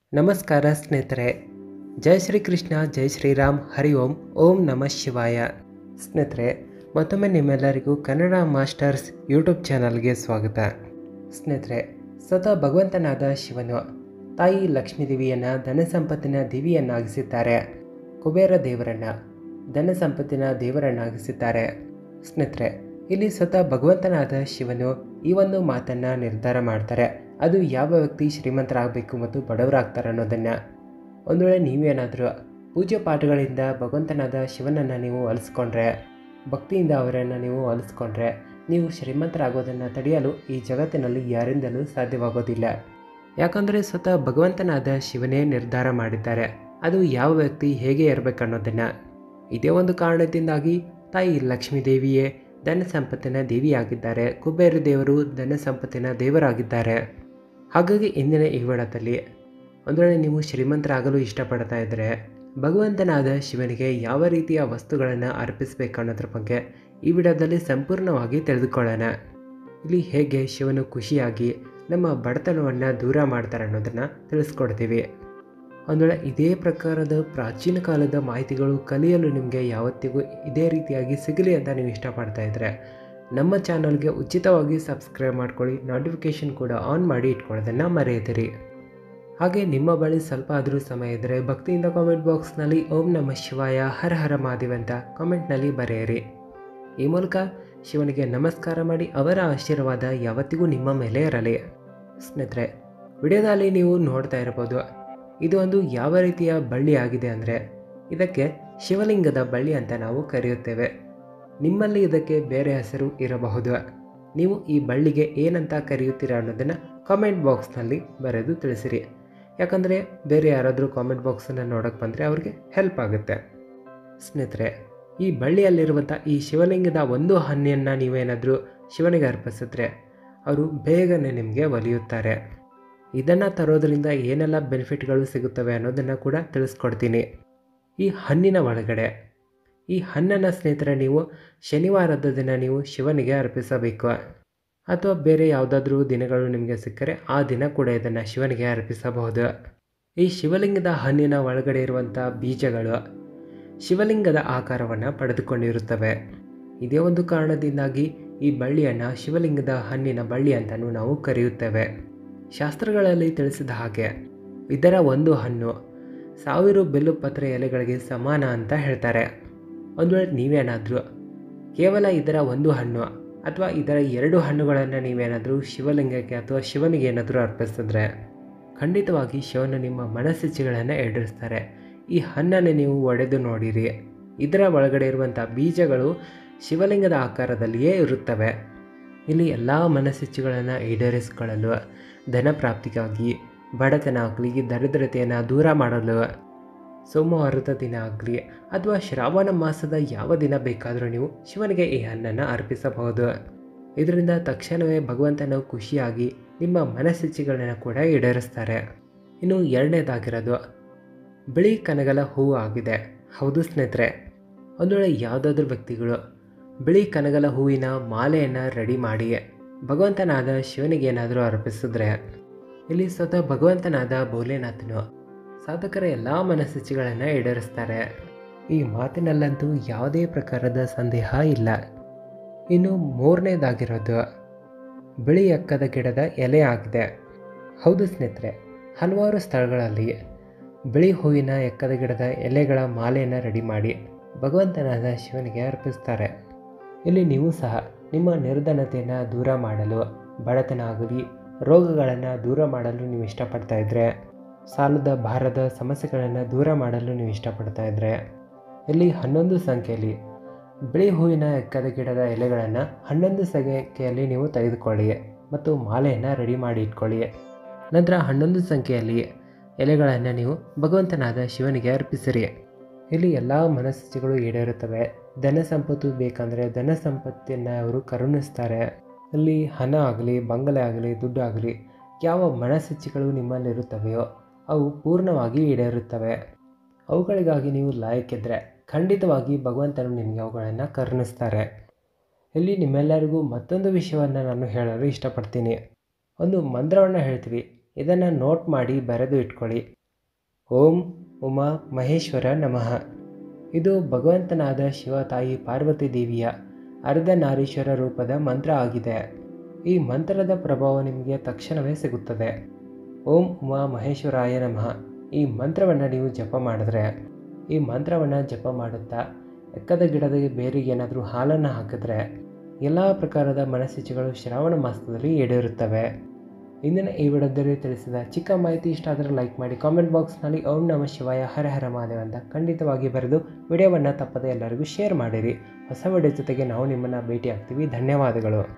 ನಮಸ್ಕಾರ ಸ್ನೇಹಿತರೆ ಜೈ ಶ್ರೀ ಕೃಷ್ಣ ಜೈ ಶ್ರೀರಾಮ್ ಹರಿ ಓಂ ಓಂ ನಮಃ ಶಿವಾಯ ಸ್ನೇಹಿತರೆ ಮತ್ತೊಮ್ಮೆ ನಿಮ್ಮೆಲ್ಲರಿಗೂ ಕನ್ನಡ ಮಾಸ್ಟರ್ಸ್ ಯೂಟ್ಯೂಬ್ ಚಾನಲ್ಗೆ ಸ್ವಾಗತ ಸ್ನೇಹಿತರೆ ಸ್ವತಃ ಭಗವಂತನಾದ ಶಿವನು ತಾಯಿ ಲಕ್ಷ್ಮೀದೇವಿಯನ್ನು ಧನ ಸಂಪತ್ತಿನ ದೇವಿಯನ್ನಾಗಿಸಿದ್ದಾರೆ ಕುಬೇರ ದೇವರನ್ನು ಧನ ಸಂಪತ್ತಿನ ದೇವರನ್ನಾಗಿಸಿದ್ದಾರೆ ಸ್ನೇಹಿತರೆ ಇಲ್ಲಿ ಸ್ವತಃ ಭಗವಂತನಾದ ಶಿವನು ಈ ಒಂದು ಮಾತನ್ನು ನಿರ್ಧಾರ ಮಾಡ್ತಾರೆ ಅದು ಯಾವ ವ್ಯಕ್ತಿ ಶ್ರೀಮಂತರಾಗಬೇಕು ಮತ್ತು ಬಡವರಾಗ್ತಾರೆ ಅನ್ನೋದನ್ನು ಒಂದು ವೇಳೆ ನೀವೇನಾದರೂ ಪೂಜೆ ಪಾಠಗಳಿಂದ ಭಗವಂತನಾದ ಶಿವನನ್ನು ನೀವು ಒಲಿಸ್ಕೊಂಡ್ರೆ ಭಕ್ತಿಯಿಂದ ಅವರನ್ನು ನೀವು ಒಲಿಸ್ಕೊಂಡ್ರೆ ನೀವು ಶ್ರೀಮಂತರಾಗೋದನ್ನು ತಡೆಯಲು ಈ ಜಗತ್ತಿನಲ್ಲಿ ಯಾರಿಂದಲೂ ಸಾಧ್ಯವಾಗೋದಿಲ್ಲ ಯಾಕಂದರೆ ಸ್ವತಃ ಭಗವಂತನಾದ ಶಿವನೇ ನಿರ್ಧಾರ ಮಾಡಿದ್ದಾರೆ ಅದು ಯಾವ ವ್ಯಕ್ತಿ ಹೇಗೆ ಇರಬೇಕನ್ನೋದನ್ನು ಇದೇ ಒಂದು ಕಾರಣದಿಂದಾಗಿ ತಾಯಿ ಲಕ್ಷ್ಮೀ ದೇವಿಯೇ ಧನ ಸಂಪತ್ತಿನ ದೇವಿಯಾಗಿದ್ದಾರೆ ಕುಬೇರ ದೇವರು ಧನ ಸಂಪತ್ತಿನ ದೇವರಾಗಿದ್ದಾರೆ ಹಾಗಾಗಿ ಇಂದಿನ ಈ ವಿಡದಲ್ಲಿ ಒಂದು ವೇಳೆ ನೀವು ಶ್ರೀಮಂತರಾಗಲು ಇಷ್ಟಪಡ್ತಾ ಇದ್ದರೆ ಭಗವಂತನಾದ ಶಿವನಿಗೆ ಯಾವ ರೀತಿಯ ವಸ್ತುಗಳನ್ನು ಅರ್ಪಿಸಬೇಕು ಅನ್ನೋದ್ರ ಬಗ್ಗೆ ಈ ವಿಡಿಯೋದಲ್ಲಿ ಸಂಪೂರ್ಣವಾಗಿ ತಿಳಿದುಕೊಳ್ಳೋಣ ಇಲ್ಲಿ ಹೇಗೆ ಶಿವನು ಖುಷಿಯಾಗಿ ನಮ್ಮ ಬಡತನವನ್ನು ದೂರ ಮಾಡ್ತಾರೆ ಅನ್ನೋದನ್ನು ತಿಳಿಸ್ಕೊಡ್ತೀವಿ ಒಂದು ವೇಳೆ ಇದೇ ಪ್ರಕಾರದ ಪ್ರಾಚೀನ ಕಾಲದ ಮಾಹಿತಿಗಳು ಕಲಿಯಲು ನಿಮಗೆ ಯಾವತ್ತಿಗೂ ಇದೇ ರೀತಿಯಾಗಿ ಸಿಗಲಿ ಅಂತ ನೀವು ಇಷ್ಟಪಡ್ತಾ ಇದ್ದರೆ ನಮ್ಮ ಚಾನಲ್ಗೆ ಉಚಿತವಾಗಿ ಸಬ್ಸ್ಕ್ರೈಬ್ ಮಾಡ್ಕೊಳ್ಳಿ ನೋಟಿಫಿಕೇಷನ್ ಕೂಡ ಆನ್ ಮಾಡಿ ಇಟ್ಕೊಳ್ಳೋದನ್ನು ಮರೆಯದಿರಿ ಹಾಗೆ ನಿಮ್ಮ ಬಳಿ ಸ್ವಲ್ಪ ಆದರೂ ಸಮಯ ಇದ್ದರೆ ಭಕ್ತಿಯಿಂದ ಕಾಮೆಂಟ್ ಬಾಕ್ಸ್ನಲ್ಲಿ ಓಂ ನಮ ಶಿವಾಯ ಹರ ಹರ ಮಹಾದೇವ್ ಅಂತ ಕಾಮೆಂಟ್ನಲ್ಲಿ ಬರೆಯಿರಿ ಈ ಮೂಲಕ ಶಿವನಿಗೆ ನಮಸ್ಕಾರ ಮಾಡಿ ಅವರ ಆಶೀರ್ವಾದ ಯಾವತ್ತಿಗೂ ನಿಮ್ಮ ಮೇಲೆ ಇರಲಿ ಸ್ನೇಹಿತರೆ ವಿಡಿಯೋದಲ್ಲಿ ನೀವು ನೋಡ್ತಾ ಇರ್ಬೋದು ಇದು ಒಂದು ಯಾವ ರೀತಿಯ ಬಳ್ಳಿ ಆಗಿದೆ ಅಂದರೆ ಇದಕ್ಕೆ ಶಿವಲಿಂಗದ ಬಳ್ಳಿ ಅಂತ ನಾವು ಕರೆಯುತ್ತೇವೆ ನಿಮ್ಮಲ್ಲಿ ಇದಕ್ಕೆ ಬೇರೆ ಹೆಸರು ಇರಬಹುದು ನೀವು ಈ ಬಳ್ಳಿಗೆ ಏನಂತ ಕರೆಯುತ್ತೀರಾ ಅನ್ನೋದನ್ನು ಕಾಮೆಂಟ್ ಬಾಕ್ಸ್ನಲ್ಲಿ ಬರೆದು ತಿಳಿಸಿರಿ ಯಾಕಂದರೆ ಬೇರೆ ಯಾರಾದರೂ ಕಾಮೆಂಟ್ ಬಾಕ್ಸನ್ನು ನೋಡೋಕ್ಕೆ ಬಂದರೆ ಅವ್ರಿಗೆ ಹೆಲ್ಪ್ ಆಗುತ್ತೆ ಸ್ನೇಹಿತರೆ ಈ ಬಳ್ಳಿಯಲ್ಲಿರುವಂಥ ಈ ಶಿವಲಿಂಗದ ಒಂದು ಹಣ್ಣನ್ನು ನೀವೇನಾದರೂ ಶಿವನಿಗೆ ಅರ್ಪಿಸಿದ್ರೆ ಅವರು ಬೇಗನೆ ನಿಮಗೆ ಒಲಿಯುತ್ತಾರೆ ಇದನ್ನು ತರೋದರಿಂದ ಏನೆಲ್ಲ ಬೆನಿಫಿಟ್ಗಳು ಸಿಗುತ್ತವೆ ಅನ್ನೋದನ್ನು ಕೂಡ ತಿಳಿಸ್ಕೊಡ್ತೀನಿ ಈ ಹಣ್ಣಿನ ಒಳಗಡೆ ಈ ಹಣ್ಣನ್ನು ಸ್ನೇಹಿತರೆ ನೀವು ಶನಿವಾರದ ದಿನ ನೀವು ಶಿವನಿಗೆ ಅರ್ಪಿಸಬೇಕು ಅಥವಾ ಬೇರೆ ಯಾವುದಾದ್ರೂ ದಿನಗಳು ನಿಮಗೆ ಸಿಕ್ಕರೆ ಆ ದಿನ ಕೂಡ ಇದನ್ನು ಶಿವನಿಗೆ ಅರ್ಪಿಸಬಹುದು ಈ ಶಿವಲಿಂಗದ ಹಣ್ಣಿನ ಒಳಗಡೆ ಇರುವಂಥ ಬೀಜಗಳು ಶಿವಲಿಂಗದ ಆಕಾರವನ್ನು ಪಡೆದುಕೊಂಡಿರುತ್ತವೆ ಇದೇ ಒಂದು ಕಾರಣದಿಂದಾಗಿ ಈ ಬಳ್ಳಿಯನ್ನು ಶಿವಲಿಂಗದ ಹಣ್ಣಿನ ಬಳ್ಳಿ ಅಂತಲೂ ನಾವು ಕರೆಯುತ್ತೇವೆ ಶಾಸ್ತ್ರಗಳಲ್ಲಿ ತಿಳಿಸಿದ ಹಾಗೆ ಇದರ ಒಂದು ಹಣ್ಣು ಸಾವಿರ ಬೆಲ್ಲುಪತ್ರೆ ಎಲೆಗಳಿಗೆ ಸಮಾನ ಅಂತ ಹೇಳ್ತಾರೆ ಒಂದು ವೇಳೆ ನೀವೇನಾದರೂ ಕೇವಲ ಇದರ ಒಂದು ಹಣ್ಣು ಅಥವಾ ಇದರ ಎರಡು ಹಣ್ಣುಗಳನ್ನು ನೀವೇನಾದರೂ ಶಿವಲಿಂಗಕ್ಕೆ ಅಥವಾ ಶಿವನಿಗೆ ಏನಾದರೂ ಅರ್ಪಿಸಿದ್ರೆ ಖಂಡಿತವಾಗಿ ಶಿವನು ನಿಮ್ಮ ಮನಸ್ಸಿಚ್ಛೆಗಳನ್ನು ಈಡೇರಿಸ್ತಾರೆ ಈ ಹಣ್ಣನ್ನು ನೀವು ಒಡೆದು ನೋಡಿರಿ ಇದರ ಒಳಗಡೆ ಇರುವಂಥ ಬೀಜಗಳು ಶಿವಲಿಂಗದ ಆಕಾರದಲ್ಲಿಯೇ ಇರುತ್ತವೆ ಇಲ್ಲಿ ಎಲ್ಲ ಮನಸ್ಸಿಚ್ಛೆಗಳನ್ನು ಈಡೇರಿಸಿಕೊಳ್ಳಲು ಧನ ಪ್ರಾಪ್ತಿಗಾಗಿ ಬಡತನ ಆಗಲಿ ದರಿದ್ರತೆಯನ್ನು ದೂರ ಮಾಡಲು ಸೋಮವಾರದ ದಿನ ಆಗಲಿ ಅಥವಾ ಶ್ರಾವಣ ಮಾಸದ ಯಾವ ದಿನ ಬೇಕಾದರೂ ನೀವು ಶಿವನಿಗೆ ಈ ಹಣ್ಣನ್ನು ಅರ್ಪಿಸಬಹುದು ಇದರಿಂದ ತಕ್ಷಣವೇ ಭಗವಂತನು ಖುಷಿಯಾಗಿ ನಿಮ್ಮ ಮನಸ್ಸಿಚ್ಛೆಗಳನ್ನು ಕೂಡ ಈಡೇರಿಸ್ತಾರೆ ಇನ್ನು ಎರಡನೇದಾಗಿರೋದು ಬಿಳಿ ಕನಗಲ ಹೂವು ಆಗಿದೆ ಹೌದು ಸ್ನೇಹಿತರೆ ಒಂದು ವೇಳೆ ಯಾವುದಾದ್ರೂ ವ್ಯಕ್ತಿಗಳು ಬಿಳಿ ಕನಗಲ ಹೂವಿನ ಮಾಲೆಯನ್ನು ರೆಡಿ ಮಾಡಿ ಭಗವಂತನಾದ ಶಿವನಿಗೆ ಏನಾದರೂ ಅರ್ಪಿಸಿದ್ರೆ ಇಲ್ಲಿ ಸ್ವತಃ ಭಗವಂತನಾದ ಭೋಲೆನಾಥನು ಸಾಧಕರ ಎಲ್ಲ ಮನಸ್ಸಿಚ್ಛೆಗಳನ್ನು ಈಡೇರಿಸ್ತಾರೆ ಈ ಮಾತಿನಲ್ಲಂತೂ ಯಾವುದೇ ಪ್ರಕಾರದ ಸಂದೇಹ ಇಲ್ಲ ಇನ್ನು ಮೂರನೇದಾಗಿರೋದು ಬಿಳಿ ಎಕ್ಕದ ಗಿಡದ ಎಲೆ ಆಗಿದೆ ಹೌದು ಸ್ನೇಹಿತರೆ ಹಲವಾರು ಸ್ಥಳಗಳಲ್ಲಿ ಬಿಳಿ ಹೂವಿನ ಎಕ್ಕದ ಗಿಡದ ಎಲೆಗಳ ಮಾಲೆಯನ್ನು ರೆಡಿ ಮಾಡಿ ಭಗವಂತನಾದ ಶಿವನಿಗೆ ಅರ್ಪಿಸ್ತಾರೆ ಇಲ್ಲಿ ನೀವು ಸಹ ನಿಮ್ಮ ನಿರ್ಧನತೆಯನ್ನು ದೂರ ಮಾಡಲು ಬಡತನ ಆಗಲಿ ರೋಗಗಳನ್ನು ದೂರ ಮಾಡಲು ನೀವು ಇಷ್ಟಪಡ್ತಾ ಇದ್ದರೆ ಸಾಲದ ಭಾರದ ಸಮಸ್ಯೆಗಳನ್ನು ದೂರ ಮಾಡಲು ನೀವು ಇಷ್ಟಪಡ್ತಾ ಇದ್ದರೆ ಇಲ್ಲಿ ಹನ್ನೊಂದು ಸಂಖ್ಯೆಯಲ್ಲಿ ಬಿಳಿ ಹೂವಿನ ಎಕ್ಕದ ಗಿಡದ ಎಲೆಗಳನ್ನು ಹನ್ನೊಂದು ಸಂಖ್ಯೆಯಲ್ಲಿ ನೀವು ತೆಗೆದುಕೊಳ್ಳಿ ಮತ್ತು ಮಾಲೆಯನ್ನು ರೆಡಿ ಮಾಡಿ ಇಟ್ಕೊಳ್ಳಿ ನಂತರ ಹನ್ನೊಂದು ಸಂಖ್ಯೆಯಲ್ಲಿ ಎಲೆಗಳನ್ನು ನೀವು ಭಗವಂತನಾದ ಶಿವನಿಗೆ ಅರ್ಪಿಸಿರಿ ಇಲ್ಲಿ ಎಲ್ಲ ಮನಸ್ಥಿತಿಗಳು ಈಡೇರುತ್ತವೆ ಧನ ಸಂಪತ್ತು ಬೇಕಂದರೆ ಧನ ಸಂಪತ್ತಿಯನ್ನು ಅವರು ಕರುಣಿಸ್ತಾರೆ ಅಲ್ಲಿ ಹಣ ಆಗಲಿ ಬಂಗಲೆ ಆಗಲಿ ದುಡ್ಡು ಆಗಲಿ ಯಾವ ಮನಸ್ಥಿತಿಗಳು ನಿಮ್ಮಲ್ಲಿರುತ್ತವೆಯೋ ಅವು ಪೂರ್ಣವಾಗಿ ಈಡೇರುತ್ತವೆ ಅವುಗಳಿಗಾಗಿ ನೀವು ಲಾಯಕ್ಕಿದ್ರೆ ಖಂಡಿತವಾಗಿ ಭಗವಂತನು ನಿಮಗೆ ಅವುಗಳನ್ನು ಕರುಣಿಸ್ತಾರೆ ಇಲ್ಲಿ ನಿಮ್ಮೆಲ್ಲರಿಗೂ ಮತ್ತೊಂದು ವಿಷಯವನ್ನು ನಾನು ಹೇಳಲು ಇಷ್ಟಪಡ್ತೀನಿ ಒಂದು ಮಂತ್ರವನ್ನು ಹೇಳ್ತೀವಿ ಇದನ್ನು ನೋಟ್ ಮಾಡಿ ಬರೆದು ಇಟ್ಕೊಳ್ಳಿ ಓಂ ಉಮಾ ಮಹೇಶ್ವರ ನಮಃ ಇದು ಭಗವಂತನಾದ ಶಿವ ತಾಯಿ ಪಾರ್ವತಿ ದೇವಿಯ ಅರ್ಧನಾರೀಶ್ವರ ರೂಪದ ಮಂತ್ರ ಆಗಿದೆ ಈ ಮಂತ್ರದ ಪ್ರಭಾವ ನಿಮಗೆ ತಕ್ಷಣವೇ ಸಿಗುತ್ತದೆ ಓಂ ಉಮಾ ಮಹೇಶ್ವರಾಯ ನಮಃ ಈ ಮಂತ್ರವನ್ನು ನೀವು ಜಪ ಮಾಡಿದ್ರೆ ಈ ಮಂತ್ರವನ್ನು ಜಪ ಮಾಡುತ್ತಾ ಎಕ್ಕದ ಗಿಡದ ಬೇರಿಗೆ ಏನಾದರೂ ಹಾಲನ್ನು ಹಾಕಿದ್ರೆ ಎಲ್ಲ ಪ್ರಕಾರದ ಮನಸ್ಥಿತಿಗಳು ಶ್ರಾವಣ ಮಾಸದಲ್ಲಿ ಈಡೇರುತ್ತವೆ ಇಂದಿನ ಈ ವಿಡಿಯೋದಲ್ಲಿ ತಿಳಿಸಿದ ಚಿಕ್ಕ ಮಾಹಿತಿ ಇಷ್ಟ ಆದರೆ ಲೈಕ್ ಮಾಡಿ ಕಾಮೆಂಟ್ ಬಾಕ್ಸ್ನಲ್ಲಿ ಓಂ ನಮ ಶಿವಾಯ ಹರ ಹರ ಮಹಾದೇವ ಅಂತ ಖಂಡಿತವಾಗಿ ಬರೆದು ವಿಡಿಯೋವನ್ನು ತಪ್ಪದೆ ಎಲ್ಲರಿಗೂ ಶೇರ್ ಮಾಡಿರಿ ಹೊಸ ವಿಡಿಯೋ ಜೊತೆಗೆ ನಾವು ನಿಮ್ಮನ್ನು ಭೇಟಿ ಆಗ್ತೀವಿ ಧನ್ಯವಾದಗಳು